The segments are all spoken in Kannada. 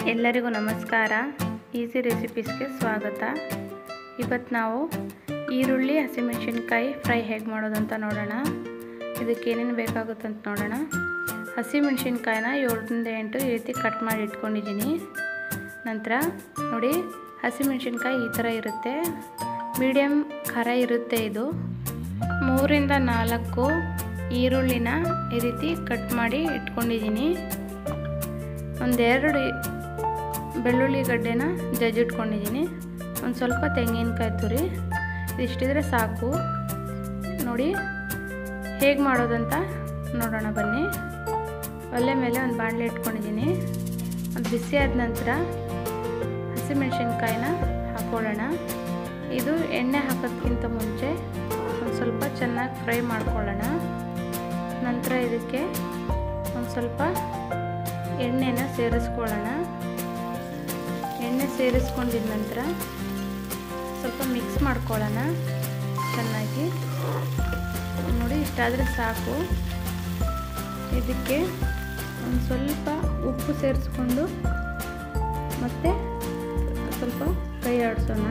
ಎಲ್ಲರಿಗೂ ನಮಸ್ಕಾರ ಈಸಿ ರೆಸಿಪೀಸ್ಗೆ ಸ್ವಾಗತ ಇವತ್ತು ನಾವು ಈರುಳ್ಳಿ ಹಸಿಮೆಣಸಿನ್ಕಾಯಿ ಫ್ರೈ ಹೇಗೆ ಮಾಡೋದು ಅಂತ ನೋಡೋಣ ಇದಕ್ಕೆ ಏನೇನು ಬೇಕಾಗುತ್ತೆ ಅಂತ ನೋಡೋಣ ಹಸಿಮೆಣಸಿನ್ಕಾಯಿನ ಏಳರಿಂದ ಎಂಟು ಈ ರೀತಿ ಕಟ್ ಮಾಡಿ ಇಟ್ಕೊಂಡಿದ್ದೀನಿ ನಂತರ ನೋಡಿ ಹಸಿಮೆಣಸಿನ್ಕಾಯಿ ಈ ಥರ ಇರುತ್ತೆ ಮೀಡಿಯಮ್ ಖಾರ ಇರುತ್ತೆ ಇದು ಮೂರಿಂದ ನಾಲ್ಕು ಈರುಳ್ಳಿನ ಈ ರೀತಿ ಕಟ್ ಮಾಡಿ ಇಟ್ಕೊಂಡಿದ್ದೀನಿ ಒಂದೆರಡು ಬೆಳ್ಳುಳ್ಳಿ ಗಡ್ಡೆನ ಜಜ್ಜಿಟ್ಕೊಂಡಿದ್ದೀನಿ ಒಂದು ಸ್ವಲ್ಪ ತೆಂಗಿನಕಾಯಿ ತುರಿ ಇಷ್ಟಿದ್ರೆ ಸಾಕು ನೋಡಿ ಹೇಗೆ ಮಾಡೋದಂತ ನೋಡೋಣ ಬನ್ನಿ ಒಲೆ ಮೇಲೆ ಒಂದು ಬಾಣಲೆ ಇಟ್ಕೊಂಡಿದ್ದೀನಿ ಅದು ಬಿಸಿ ಆದ ನಂತರ ಹಸಿಮೆಣಸಿನ್ಕಾಯಿನ ಹಾಕೊಳ್ಳೋಣ ಇದು ಎಣ್ಣೆ ಹಾಕೋದಕ್ಕಿಂತ ಮುಂಚೆ ಒಂದು ಸ್ವಲ್ಪ ಚೆನ್ನಾಗಿ ಫ್ರೈ ಮಾಡ್ಕೊಳ್ಳೋಣ ನಂತರ ಇದಕ್ಕೆ ಒಂದು ಸ್ವಲ್ಪ ಎಣ್ಣೆನ ಸೇರಿಸ್ಕೊಳ್ಳೋಣ ಎಣ್ಣೆ ಸೇರಿಸ್ಕೊಂಡಿದ ನಂತರ ಸ್ವಲ್ಪ ಮಿಕ್ಸ್ ಮಾಡ್ಕೊಳ್ಳೋಣ ಚೆನ್ನಾಗಿ ನೋಡಿ ಇಷ್ಟಾದರೆ ಸಾಕು ಇದಕ್ಕೆ ಒಂದು ಸ್ವಲ್ಪ ಉಪ್ಪು ಸೇರಿಸ್ಕೊಂಡು ಮತ್ತು ಸ್ವಲ್ಪ ಕೈ ಆಡಿಸೋಣ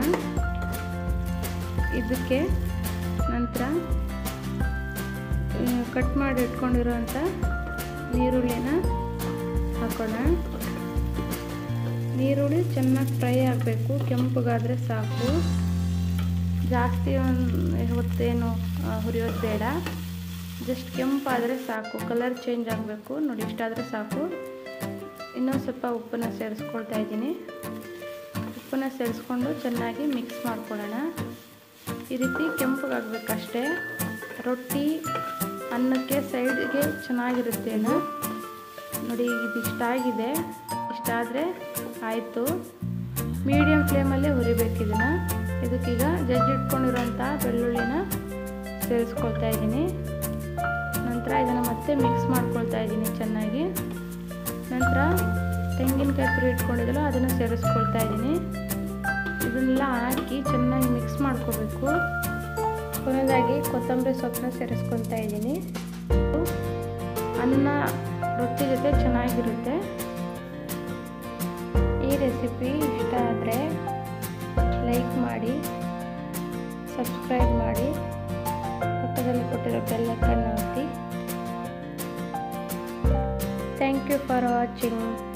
ಇದಕ್ಕೆ ನಂತರ ಕಟ್ ಮಾಡಿ ಇಟ್ಕೊಂಡಿರೋಂಥ ನೀರುಳ್ಳಿನ ಹಾಕೋಣ ನೀರುಳ್ಳಿ ಚೆನ್ನಾಗಿ ಫ್ರೈ ಆಗಬೇಕು ಕೆಂಪಗಾದರೆ ಸಾಕು ಜಾಸ್ತಿ ಒಂದು ಹೊತ್ತೇನು ಹುರಿಯೋದು ಬೇಡ ಜಸ್ಟ್ ಕೆಂಪಾದರೆ ಸಾಕು ಕಲರ್ ಚೇಂಜ್ ಆಗಬೇಕು ನೋಡಿ ಇಷ್ಟಾದರೆ ಸಾಕು ಇನ್ನೊಂದು ಸ್ವಲ್ಪ ಉಪ್ಪನ್ನ ಸೇರಿಸ್ಕೊಳ್ತಾ ಇದ್ದೀನಿ ಉಪ್ಪನ್ನ ಸೇರಿಸ್ಕೊಂಡು ಚೆನ್ನಾಗಿ ಮಿಕ್ಸ್ ಮಾಡ್ಕೊಳ್ಳೋಣ ಈ ರೀತಿ ಕೆಂಪಗಾಗಬೇಕಷ್ಟೇ ರೊಟ್ಟಿ ಅನ್ನಕ್ಕೆ ಸೈಡ್ಗೆ ಚೆನ್ನಾಗಿರುತ್ತೇನೋ ನೋಡಿ ಇದು ಇಷ್ಟ ಆಗಿದೆ ಇಷ್ಟ ಆದರೆ ಆಯಿತು ಮೀಡಿಯಮ್ ಫ್ಲೇಮಲ್ಲೇ ಹುರಿಬೇಕು ಇದನ್ನು ಇದಕ್ಕೀಗ ಜಜ್ಜಿಟ್ಕೊಂಡಿರೋಂಥ ಬೆಳ್ಳುಳ್ಳಿನ ಸೇರಿಸ್ಕೊಳ್ತಾ ಇದ್ದೀನಿ ನಂತರ ಇದನ್ನು ಮತ್ತೆ ಮಿಕ್ಸ್ ಮಾಡ್ಕೊಳ್ತಾ ಇದ್ದೀನಿ ಚೆನ್ನಾಗಿ ನಂತರ ತೆಂಗಿನಕಾಯಿ ತುರಿ ಇಟ್ಕೊಂಡಿದ್ದಲ್ಲ ಅದನ್ನು ಸೇರಿಸ್ಕೊಳ್ತಾ ಇದ್ದೀನಿ ಇದನ್ನೆಲ್ಲ ಹಾಕಿ ಚೆನ್ನಾಗಿ ಮಿಕ್ಸ್ ಮಾಡ್ಕೋಬೇಕು ಕೊನೆಯದಾಗಿ ಕೊತ್ತಂಬರಿ ಸೊಪ್ಪನ್ನ ಸೇರಿಸ್ಕೊಳ್ತಾ ಇದ್ದೀನಿ ಅನ್ನ ರೊಟ್ಟಿ ಜೊತೆ ಚೆನ್ನಾಗಿರುತ್ತೆ ಈ ರೆಸಿಪಿ ಇಷ್ಟ ಆದರೆ ಲೈಕ್ ಮಾಡಿ ಸಬ್ಸ್ಕ್ರೈಬ್ ಮಾಡಿ ಪಕ್ಕದಲ್ಲಿ ಕೊಟ್ಟಿರೋ ಬೆಲ್ಲಕ್ಕನ್ನು ಒತ್ತಿ ಥ್ಯಾಂಕ್ ಯು ಫಾರ್ ವಾಚಿಂಗ್